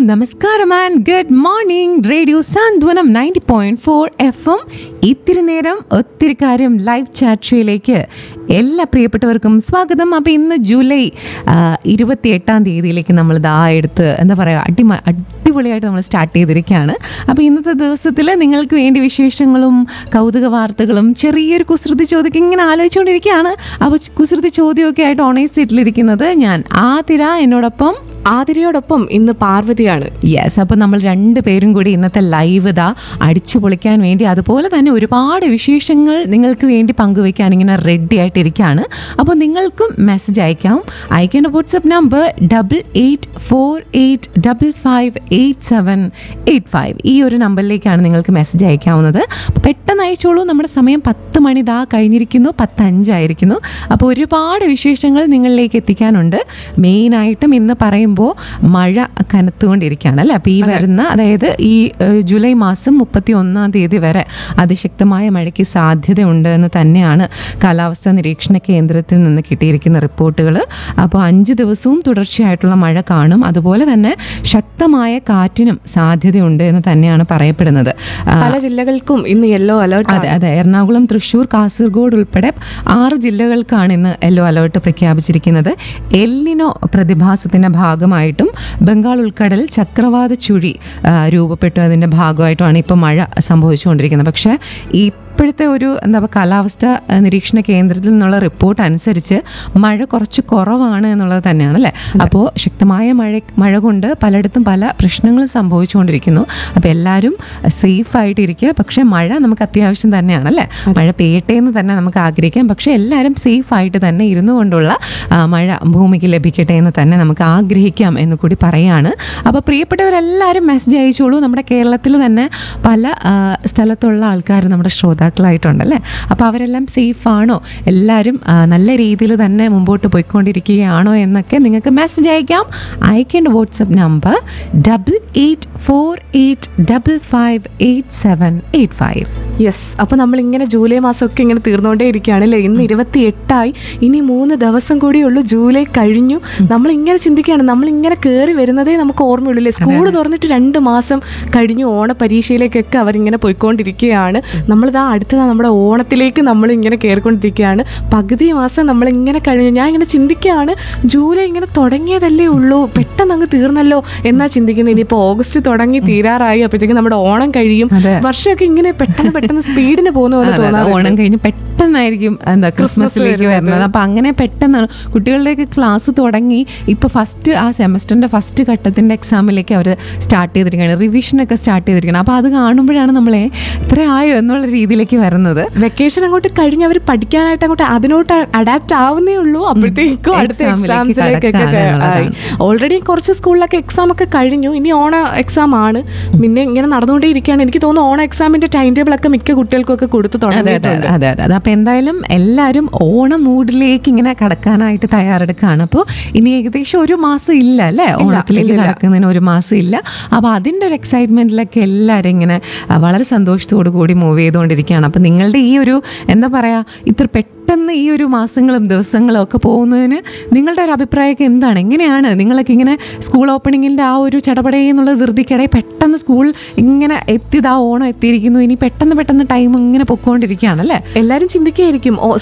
നമസ്കാരം and good morning radio Santhwanam ninety point four F M ഇത്തിരി നേരം ഒത്തിരി കാര്യം ലൈവ് ചാറ്റ് ഷോയിലേക്ക് എല്ലാ പ്രിയപ്പെട്ടവർക്കും സ്വാഗതം അപ്പോൾ ഇന്ന് ജൂലൈ ഇരുപത്തി എട്ടാം തീയതിയിലേക്ക് നമ്മൾ ഇതാ എടുത്ത് എന്താ പറയുക അടിമ അടിപൊളിയായിട്ട് നമ്മൾ സ്റ്റാർട്ട് ചെയ്തിരിക്കുകയാണ് അപ്പോൾ ഇന്നത്തെ ദിവസത്തിൽ നിങ്ങൾക്ക് വേണ്ടി വിശേഷങ്ങളും കൗതുക വാർത്തകളും ചെറിയൊരു കുസൃതി ചോദ്യമൊക്കെ ഇങ്ങനെ ആലോചിച്ചുകൊണ്ടിരിക്കുകയാണ് അപ്പോൾ കുസൃതി ചോദ്യമൊക്കെ ആയിട്ട് ഓണേഴ്സ് സീറ്റിലിരിക്കുന്നത് ഞാൻ ആതിര എന്നോടൊപ്പം ആതിരയോടൊപ്പം ഇന്ന് പാർവതിയാണ് യെസ് അപ്പോൾ നമ്മൾ രണ്ട് പേരും കൂടി ഇന്നത്തെ ലൈവ് ഇതാ അടിച്ചു പൊളിക്കാൻ വേണ്ടി അതുപോലെ തന്നെ ഒരുപാട് വിശേഷങ്ങൾ നിങ്ങൾക്ക് വേണ്ടി പങ്കുവയ്ക്കാൻ ഇങ്ങനെ റെഡി ആയിട്ടിരിക്കുകയാണ് അപ്പോൾ നിങ്ങൾക്കും മെസ്സേജ് അയക്കാം അയക്കേണ്ട WhatsApp number double eight four eight double five eight seven eight five ഈ ഒരു നമ്പറിലേക്കാണ് നിങ്ങൾക്ക് മെസ്സേജ് അയക്കാവുന്നത് അപ്പോൾ പെട്ടെന്ന് അയച്ചോളൂ നമ്മുടെ സമയം പത്ത് മണി ഇതാ കഴിഞ്ഞിരിക്കുന്നു പത്തഞ്ചായിരിക്കുന്നു അപ്പോൾ ഒരുപാട് വിശേഷങ്ങൾ നിങ്ങളിലേക്ക് എത്തിക്കാനുണ്ട് മെയിനായിട്ടും ഇന്ന് പറയുമ്പോൾ മഴ കനത്തുകൊണ്ടിരിക്കുകയാണ് അല്ലേ അപ്പോൾ ഈ വരുന്ന അതായത് ഈ ഏഹ്, ജൂലൈ മാസം മുപ്പത്തി ഒന്നാം തീയതി വരെ അതിശക്തമായ മഴയ്ക്ക് സാധ്യതയുണ്ട് എന്ന് തന്നെയാണ് കാലാവസ്ഥാ നിരീക്ഷണ കേന്ദ്രത്തിൽ നിന്ന് കിട്ടിയിരിക്കുന്ന റിപ്പോർട്ടുകൾ അപ്പോൾ അഞ്ച് ദിവസവും തുടർച്ചയായിട്ടുള്ള മഴ കാണും അതുപോലെ തന്നെ ശക്തമായ കാറ്റിനും സാധ്യതയുണ്ട് എന്ന് തന്നെയാണ് പറയപ്പെടുന്നത് ആ, പല ജില്ലകൾക്കും ഇന്ന് യെല്ലോ അലേർട്ട് അതെ അതെ എറണാകുളം തൃശൂർ കാസർഗോഡ് ഉൾപ്പെടെ ആറ് ജില്ലകൾക്കാണ് ഇന്ന് യെല്ലോ അലേർട്ട് പ്രഖ്യാപിച്ചിരിക്കുന്നത് എല്ലിനോ പ്രതിഭാസത്തിന്റെ ഭാഗമായിട്ടും ബംഗാൾ ഉൾക്കടലിൽ ചക്രവാത ചുഴി ആ, രൂപപ്പെട്ടു അതിന്റെ ഭാഗമായിട്ടുമാണ് ഇപ്പോൾ മഴ സംഭവിച്ചുകൊണ്ടിരിക്കുന്നത് പക്ഷേ ഇപ്പോഴത്തെ ഒരു എന്താ പറയുക കാലാവസ്ഥ ആ, നിരീക്ഷണ കേന്ദ്രത്തിൽ നിന്നുള്ള റിപ്പോർട്ട് അനുസരിച്ച് മഴ കുറച്ച് കുറവാണ് എന്നുള്ളത് തന്നെയാണ് അല്ലേ അപ്പോൾ ശക്തമായ മഴ മഴ കൊണ്ട് പലയിടത്തും പല പ്രശ്നങ്ങളും സംഭവിച്ചുകൊണ്ടിരിക്കുന്നു അപ്പോൾ എല്ലാവരും സേഫ് ആയിട്ടിരിക്കുക പക്ഷേ മഴ നമുക്ക് അത്യാവശ്യം തന്നെയാണ് അല്ലേ മഴ പെയ്യട്ടെ എന്ന് തന്നെ നമുക്ക് ആഗ്രഹിക്കാം പക്ഷേ എല്ലാവരും സേഫ് ആയിട്ട് തന്നെ ഇരുന്നു കൊണ്ടുള്ള ആ, മഴ ഭൂമിക്ക് ലഭിക്കട്ടെ എന്ന് തന്നെ നമുക്ക് ആഗ്രഹിക്കാം എന്ന് കൂടി പറയാണ് അപ്പോൾ പ്രിയപ്പെട്ടവരെല്ലാവരും മെസ്സേജ് അയച്ചോളൂ നമ്മുടെ കേരളത്തിൽ തന്നെ പല ആ, സ്ഥലത്തുള്ള ആൾക്കാർ നമ്മുടെ ശ്രോതാക്കളായിട്ടുണ്ടല്ലേ അപ്പോൾ അവരെല്ലാം സേഫ് ആണോ എല്ലാവരും ആ, നല്ല രീതിയിൽ തന്നെ മുമ്പോട്ട് പോയിക്കൊണ്ടിരിക്കുകയാണോ എന്നൊക്കെ നിങ്ങൾക്ക് മെസ്സേജ് അയക്കാം അയക്കേണ്ട WhatsApp number double eight four eight double five eight seven eight five yes അപ്പൊ നമ്മൾ ഇങ്ങനെ ജൂലൈ മാസമൊക്കെ ഇങ്ങനെ തീർന്നുകൊണ്ടേ ഇരിക്കുകയാണ് അല്ലേ ഇന്ന് ഇരുപത്തി എട്ടായി ഇനി മൂന്ന് ദിവസം കൂടിയേ ഉള്ളൂ ജൂലൈ കഴിഞ്ഞു നമ്മൾ ഇങ്ങനെ ചിന്തിക്കുകയാണ് നമ്മൾ ഇങ്ങനെ കയറി വരുന്നതേ നമുക്ക് ഓർമ്മയുള്ളൂ അല്ലേ സ്കൂൾ തുറന്നിട്ട് രണ്ട് മാസം കഴിഞ്ഞു ഓണ പരീക്ഷയിലേക്കൊക്കെ അവരിങ്ങനെ പോയിക്കൊണ്ടിരിക്കുകയാണ് നമ്മളിതാ അടുത്തതാ നമ്മുടെ ഓണത്തിലേക്ക് നമ്മൾ ഇങ്ങനെ കയറിക്കൊണ്ടിരിക്കുകയാണ് പകുതി മാസം നമ്മൾ ഇങ്ങനെ കഴിഞ്ഞു ഞാൻ ഇങ്ങനെ ചിന്തിക്കുകയാണ് ജൂലൈ ഇങ്ങനെ തുടങ്ങിയതല്ലേ ഉള്ളൂ പെട്ടെന്ന് അങ്ങ് തീർന്നല്ലോ എന്നാ ചിന്തിക്കുന്നത് ഇനിയിപ്പോൾ ഓഗസ്റ്റ് തുടങ്ങി തീരാറായി അപ്പോഴത്തേക്കും നമ്മുടെ ഓണം കഴിയും അതെ. വർഷമൊക്കെ ഇങ്ങനെ പെട്ടെന്ന് പെട്ടെന്ന് സ്പീഡിന് പോകുന്ന പോലെ അതെ, അതെ. തോന്നാറുണ്ട് ഓണം കഴിഞ്ഞ് പെട്ടെന്നായിരിക്കും എന്താ ക്രിസ്മസിലേക്ക് വരുന്നത് അപ്പൊ അങ്ങനെ പെട്ടെന്നാണ് കുട്ടികളുടെയൊക്കെ ക്ലാസ് തുടങ്ങി ഇപ്പൊ ഫസ്റ്റ് ആ സെമസ്റ്ററിന്റെ ഫസ്റ്റ് ഘട്ടത്തിന്റെ എക്സാമിലേക്ക് അവർ സ്റ്റാർട്ട് ചെയ്തിരിക്കുകയാണ് റിവിഷനൊക്കെ സ്റ്റാർട്ട് ചെയ്തിരിക്കുകയാണ് അപ്പൊ അത് കാണുമ്പോഴാണ് നമ്മളെ ഇത്ര ആയോ എന്നുള്ള രീതിയിലേക്ക് വരുന്നത് വെക്കേഷൻ അങ്ങോട്ട് കഴിഞ്ഞ് അവർ പഠിക്കാനായിട്ട് അങ്ങോട്ട് അതിനോട്ട് അഡാപ്റ്റ് ആവുന്നേ ഉള്ളൂ അപ്പോഴത്തേക്കും അടുത്ത എക്സാമിലേക്ക് എക്സാംസിലേക്കൊക്കെ കടക്കാണ് ആയി ഓൾറെഡി കുറച്ച് സ്കൂളിലൊക്കെ എക്സാം ഒക്കെ കഴിഞ്ഞു ഇനി ഓണ എക്സാം ആണ് പിന്നെ ഇങ്ങനെ നടന്നുകൊണ്ടേ ഇരിക്കുകയാണ് എനിക്ക് തോന്നുന്നു ഓണ എക്സാമിന്റെ ടൈം ടേബിൾ ഒക്കെ മിക്ക കുട്ടികൾക്കൊക്കെ കൊടുത്തു അതെ അതെ തുടങ്ങിയിട്ടുണ്ട് അതെ അതെ അതെ അപ്പൊ എന്തായാലും എല്ലാവരും ഓണം മൂഡിലേക്ക് ഇങ്ങനെ കടക്കാനായിട്ട് തയ്യാറെടുക്കുകയാണ് അപ്പോൾ ഇനി ഏകദേശം ഒരു മാസം ഇല്ല അല്ലേ ഓണത്തിലേക്ക് കടക്കുന്നതിന് ഒരു മാസം ഇല്ല അപ്പോൾ അതിൻ്റെ ഒരു എക്സൈറ്റ്മെന്റിലൊക്കെ എല്ലാവരും ഇങ്ങനെ ആ, വളരെ സന്തോഷത്തോടു കൂടി മൂവ് ചെയ്തുകൊണ്ടിരിക്കുകയാണ് അപ്പോൾ നിങ്ങളുടെ ഈ ഒരു എന്താ പറയാ ഇത്ര പെട്ടെന്ന് ഈ ഒരു മാസങ്ങളും ദിവസങ്ങളും ഒക്കെ പോകുന്നതിന് നിങ്ങളുടെ ഒരു അഭിപ്രായമൊക്കെ എന്താണ് എങ്ങനെയാണ് നിങ്ങളൊക്കെ ഇങ്ങനെ സ്കൂൾ ഓപ്പണിങ്ങിൻ്റെ ആ ഒരു ചടപടയിൽ എന്നുള്ള ധൃതിക്കിടെ പെട്ടെന്ന് സ്കൂൾ ഇങ്ങനെ എത്തിയതാ ഓണം എത്തിയിരിക്കുന്നു ഇനി പെട്ടെന്ന് പെട്ടെന്ന് ടൈം ഇങ്ങനെ പൊക്കോണ്ടിരിക്കുകയാണ് അല്ലേ എല്ലാരും ചിന്തിക്കുകയായിരിക്കും ഓ